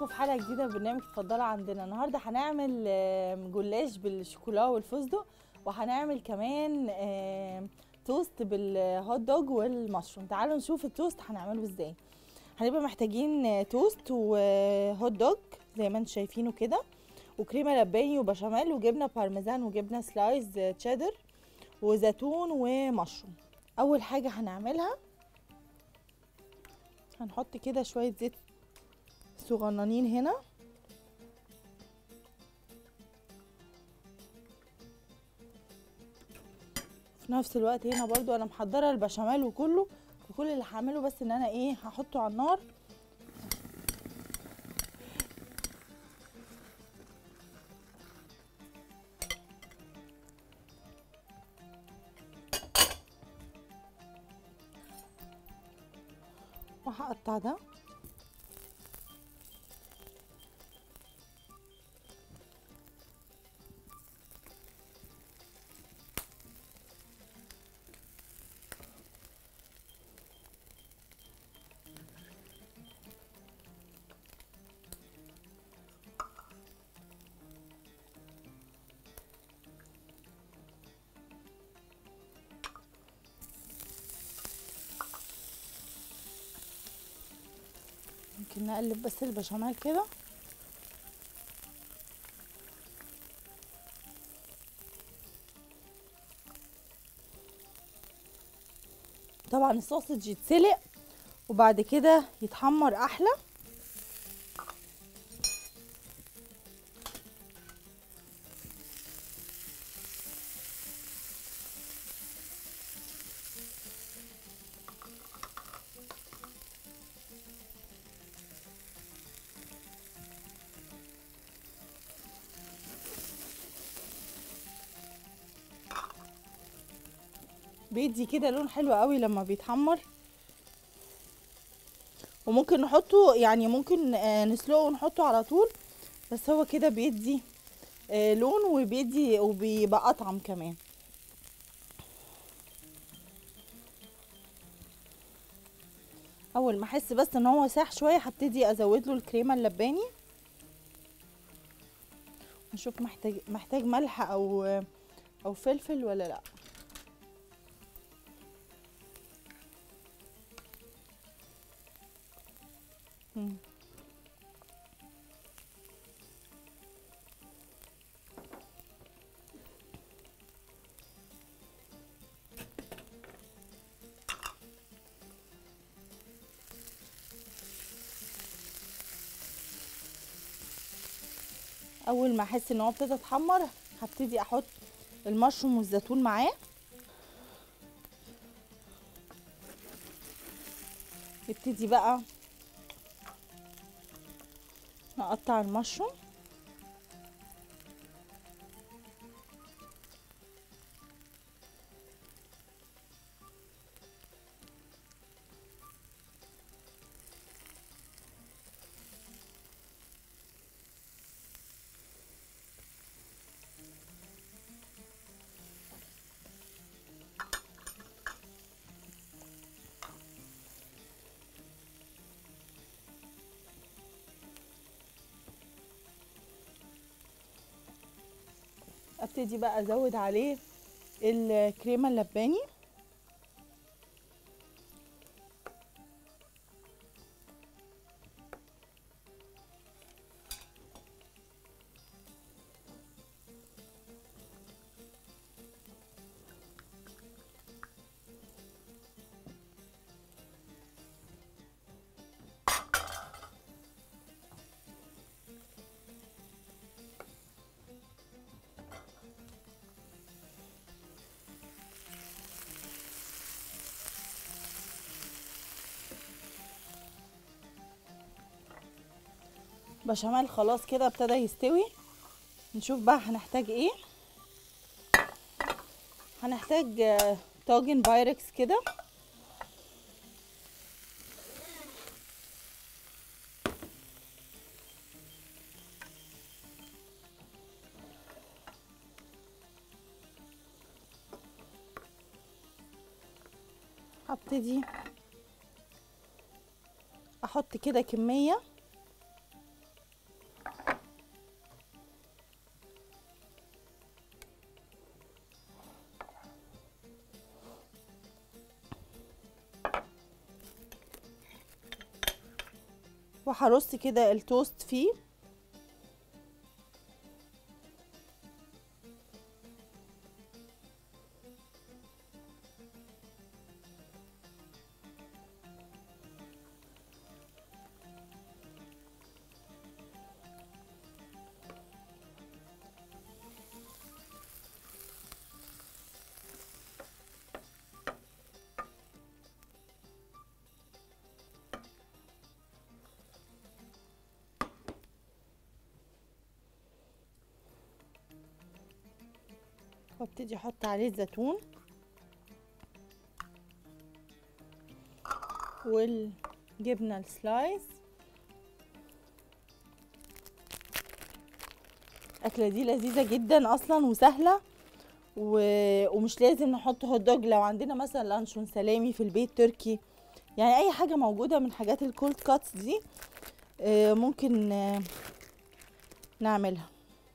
بيكم في حلقه جديده من برنامج اتفضلوا عندنا النهارده هنعمل آم، جلاش بالشوكولا والفستق وهنعمل كمان آم، توست بالهوت دوج والمشروم تعالوا نشوف التوست هنعمله ازاي هنبقى محتاجين آه، توست وهوت دوج زي ما انتم شايفينه كده وكريمه لباني وبشاميل وجبنه بارميزان وجبنه سلايز آه، تشيدر وزيتون ومشروم اول حاجه هنعملها هنحط كده شويه زيت صغننين هنا في نفس الوقت هنا برضو انا محضره البشاميل وكله وكل اللي هعمله بس ان انا ايه هحطه على النار وهقطع ده ممكن نقلب بس البشاميل كده طبعا السوسج يتسلق وبعد كده يتحمر احلى بيدي كده لون حلو قوي لما بيتحمر وممكن نحطه يعني ممكن آه، نسلقه ونحطه على طول بس هو كده بيدي آه، لون وبيدي وبيبقى اطعم كمان اول ما احس بس ان هو ساح شويه هبتدي ازود له الكريمه اللباني نشوف محتاج محتاج ملح او او فلفل ولا لا مم. اول ما احس ان هو ابتدى يتحمر هبتدي احط المشروم والزيتون معاه نبتدي بقى نقطع المشروم ابتدي بقى ازود عليه الكريمه اللباني بشاميل خلاص كده ابتدى يستوي نشوف بقى هنحتاج ايه هنحتاج آه، طاجن بايركس كده هبتدي احط كده كميه وهرص كده التوست فيه وابتدي احط عليه الزيتون والجبنه السلايس الاكله دي لذيذه جدا اصلا وسهله و... ومش لازم نحط هوت دوج لو عندنا مثلا لانشون سلامي في البيت تركي يعني اي حاجه موجوده من حاجات الكولد كاتس دي آه، ممكن آه، نعملها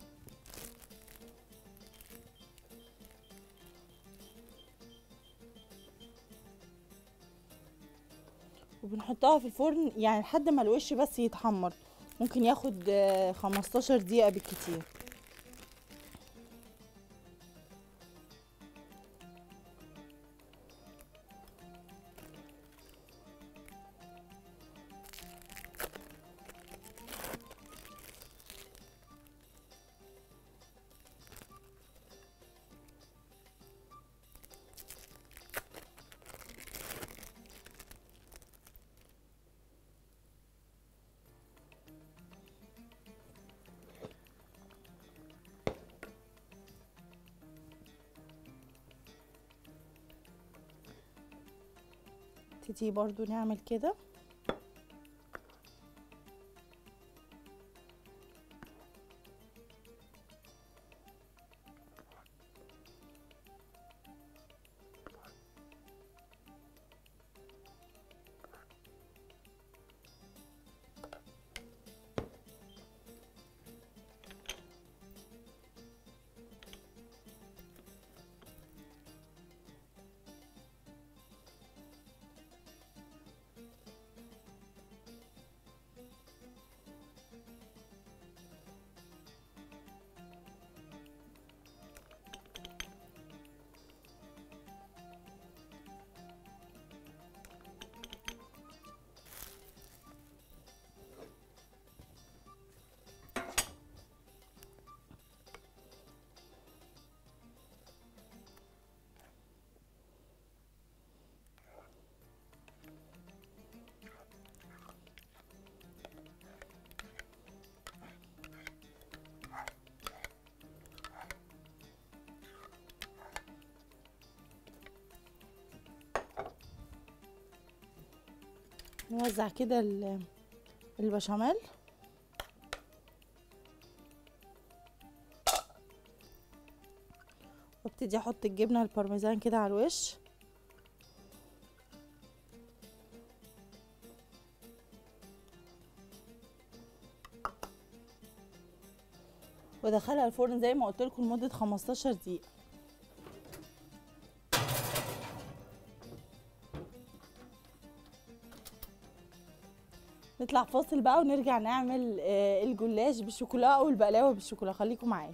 وبنحطها في الفرن يعني لحد ما الوش بس يتحمر ممكن ياخد آه، 15 دقيقة بالكتير نبتدي برضو نعمل كده نوزع كده ال- البشاميل وابتدي احط الجبنه البارميزان كده على الوش وادخلها الفرن زي ما قلت لكم لمده 15 دقيقه نطلع فاصل بقى ونرجع نعمل آه، الجلاش بالشوكولا او البقلاوه بالشوكولا خليكم معايا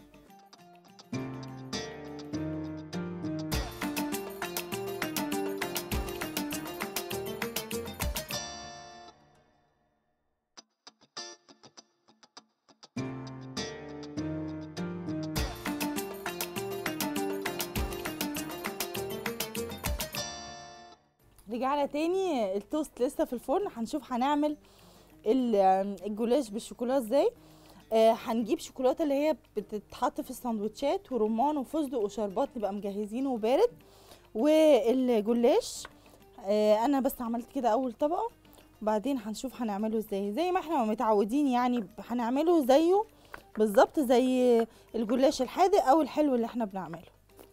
رجعنا تاني التوست لسه في الفرن هنشوف هنعمل ال- الجلاش بالشوكولا ازاي آه، هنجيب شوكولاته اللي هي بتتحط في السندوتشات ورمان وفستق وشربات نبقى مجهزينه وبارد والجلاش آه، انا بس عملت كده اول طبقه وبعدين هنشوف هنعمله ازاي زي ما احنا متعودين يعني هنعمله زيه بالظبط زي الجلاش الحادق او الحلو اللي احنا بنعمله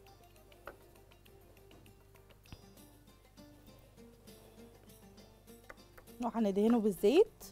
وهندهنه بالزيت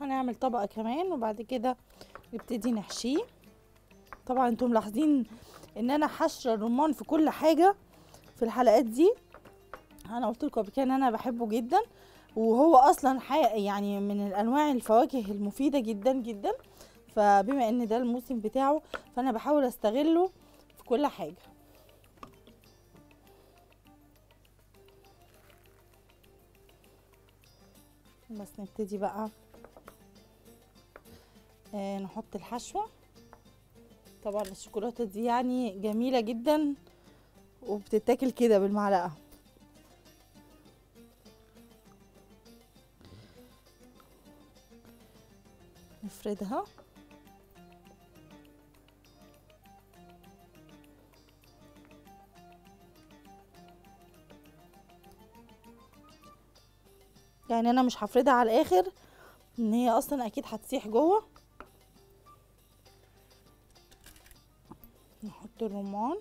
هنعمل طبقة كمان وبعد كده نبتدي نحشيه طبعا انتم ملاحظين ان انا حشرة الرمان في كل حاجة في الحلقات دي انا قلت لكم قبل كده ان انا بحبه جدا وهو اصلا حي... يعني من الانواع الفواكه المفيدة جدا جدا فبما ان ده الموسم بتاعه فانا بحاول استغله في كل حاجة بس نبتدي بقى آه نحط الحشوة طبعا الشوكولاتة دي يعني جميلة جدا وبتتاكل كده بالمعلقة نفردها يعني انا مش هفردها على الاخر ان هي اصلا اكيد هتسيح جوه نحط الرمان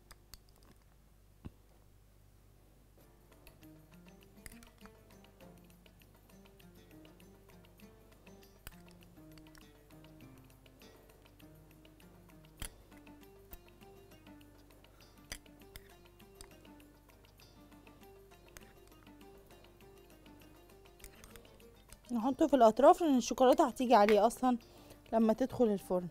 نحطه في الاطراف لان الشوكولاته هتيجي عليه اصلا لما تدخل الفرن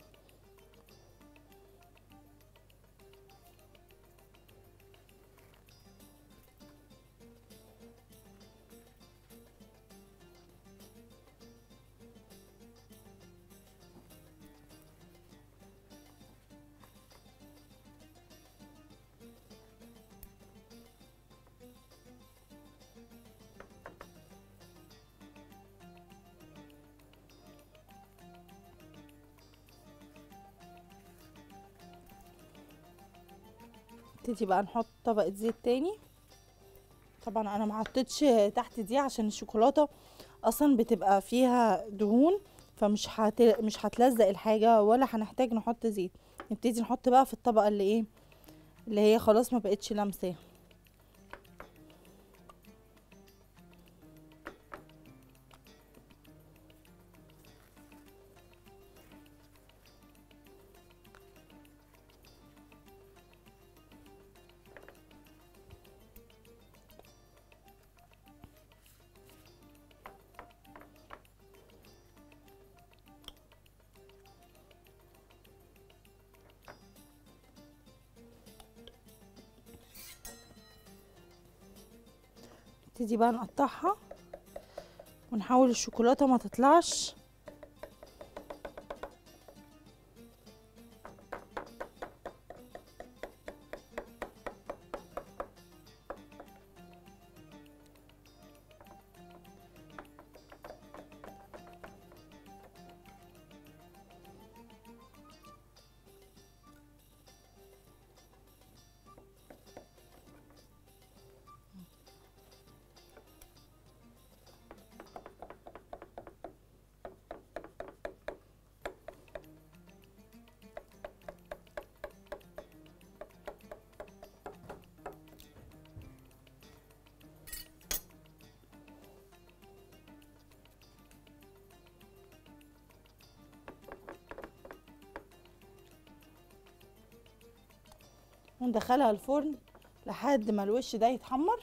نبتدي بقى نحط طبقة زيت تاني طبعا انا ما حطيتش تحت دي عشان الشوكولاتة اصلا بتبقى فيها دهون فمش هت... مش هتلزق الحاجة ولا هنحتاج نحط زيت نبتدي نحط بقى في الطبقة اللي ايه اللي هي خلاص ما بقتش لامساه نبتدي بقى نقطعها ونحاول الشوكولاتة ما تطلعش وندخلها الفرن لحد ما الوش ده يتحمر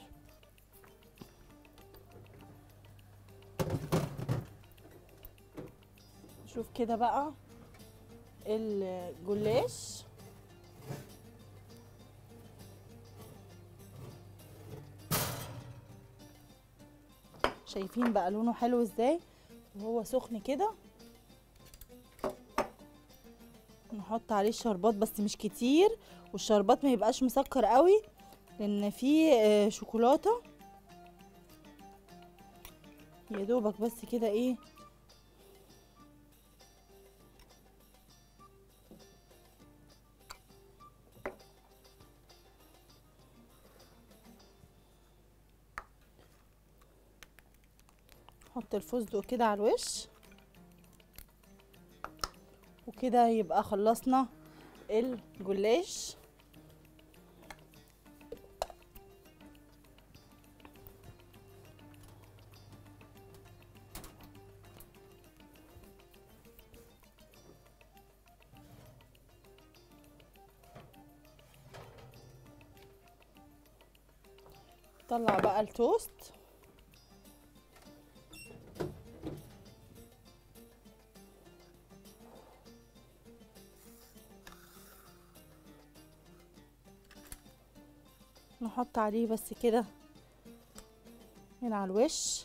شوف كده بقى الجلاش شايفين بقى لونه حلو ازاي وهو سخن كده نحط عليه الشربات بس مش كتير والشربات ما يبقاش مسكر قوي لان فيه آه، شوكولاته يا دوبك بس كده ايه نحط الفستق كده على الوش وكده يبقى خلصنا الجلاش طلع بقى التوست نحط عليه بس كده هنا على الوش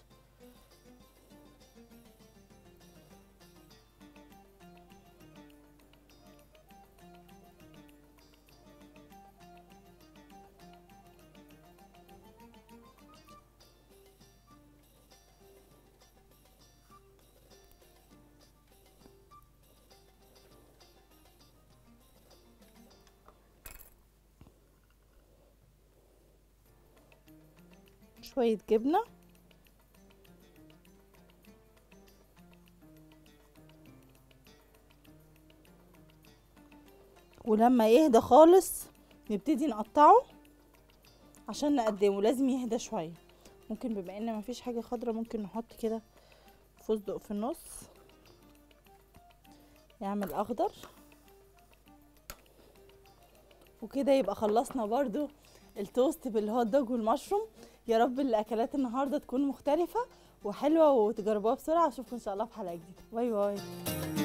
شوية جبنة ولما يهدى خالص نبتدي نقطعه عشان نقدمه لازم يهدى شوية ممكن بما ان مفيش حاجة خضرة ممكن نحط كده فستق في النص يعمل اخضر وكده يبقى خلصنا برضو التوست بالهوت دوج والمشروم يا رب الاكلات النهارده تكون مختلفه وحلوه وتجربوها بسرعه اشوفكم ان شاء الله في حلقه جديده باي باي